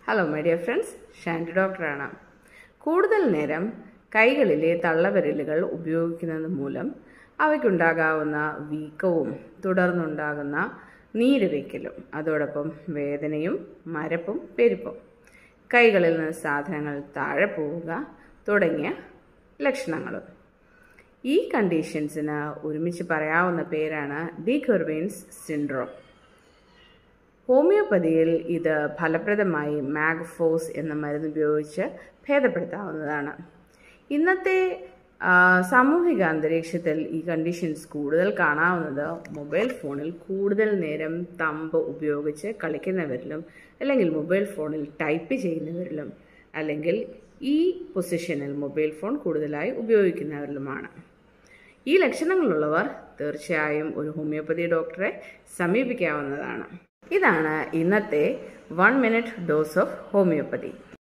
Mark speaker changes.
Speaker 1: hello my dear friends Shandy ഡോക്ടറാണ് കൂടുതൽ നേരം കൈകളിലെ തള്ളവിരലുകൾ ഉപയോഗിക്കുന്നത് മൂലം അവയ്ക്കുണ്ടാകാവുന്ന വീക്കവും തുടർന്നുണ്ടാകുന്ന നീര് വയ്ക്കലും അതോടൊപ്പം വേദനയും മരപ്പും പെരുപ്പും കൈകളിൽ നിന്ന് സാധനങ്ങൾ താഴെ പോവുക തുടങ്ങിയ ലക്ഷണങ്ങളും ഈ കണ്ടീഷൻസിന് ഒരുമിച്ച് പറയാവുന്ന പേരാണ് ഡി കെർവിൻസ് സിൻഡ്രോം ഹോമിയോപ്പതിയിൽ ഇത് ഫലപ്രദമായി മാഗ്ഫോസ് എന്ന മരുന്ന് ഉപയോഗിച്ച് ഭേദപ്പെടുത്താവുന്നതാണ് ഇന്നത്തെ ആ, സാമൂഹിക അന്തരീക്ഷത്തിൽ ഈ കണ്ടീഷൻസ് കൂടുതൽ കാണാവുന്നത് മൊബൈൽ ഫോണിൽ കൂടുതൽ നേരം തമ്പ് ഉപയോഗിച്ച് കളിക്കുന്നവരിലും അല്ലെങ്കിൽ മൊബൈൽ ഫോണിൽ ടൈപ്പ് ചെയ്യുന്നവരിലും അല്ലെങ്കിൽ ഈ പൊസിഷനിൽ മൊബൈൽ ഫോൺ കൂടുതലായി ഉപയോഗിക്കുന്നവരിലുമാണ് ഈ ലക്ഷണങ്ങളുള്ളവർ തീർച്ചയായും ഒരു ഹോമിയോപ്പതി ഡോക്ടറെ സമീപിക്കാവുന്നതാണ് ഇതാണ് ഇന്നത്തെ one minute dose of homeopathy